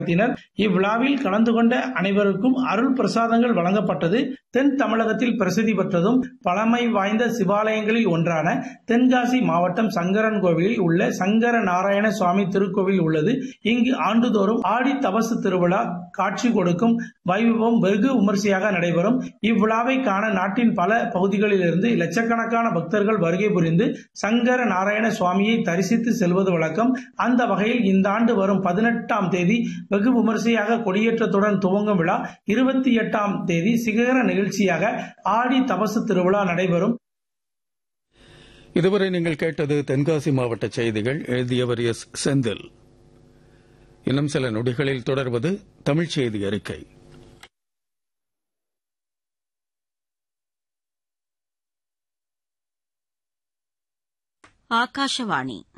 நடத்தினர் இவ்விழாவில் கலந்து கொண்ட அனைவருக்கும் அருள் பிரசாதங்கள் வழங்கப்பட்டது தென் தமிழகத்தில் பிரசித்தி பெற்றதும் பழமை வாய்ந்த சிவாலயங்களில் ஒன்றான தென்காசி மாவட்டம் சங்கரன் கோவிலில் உள்ள சங்கர நாராயண சுவாமி திருக்கோவில் உள்ளது இங்கு ஆண்டுதோறும் ஆடி தபசு திருவிழா காட்சி கொடுக்கும் வைபவம் வெகு விமரிசையாக நடைபெறும் இவ்விழாவை காண நாட்டின் பல பகுதிகளிலிருந்து லட்சக்கணக்கான பக்தர்கள் வருகை புரிந்து சங்கர நாராயண சுவாமியை தரிசித்து செல்வது வழக்கம் அந்த வகையில் இந்த ஆண்டு வரும் பதினெட்டாம் தேதி வெகு விமரிசையாக கொடியேற்றத்துடன் துவங்கும் விழா இருபத்தி எட்டாம் தேதி சிகர நிகழ்ச்சியாக ஆடி தபசு திருவிழா நடைபெறும் இதுவரை நீங்கள் கேட்டது தென்காசி மாவட்ட செய்திகள் எழுதியவர் எஸ் செந்தில் இன்னும் சில நொடிகளில் தொடர்வது தமிழ்ச் செய்தி அறிக்கை ஆகாஷவாணி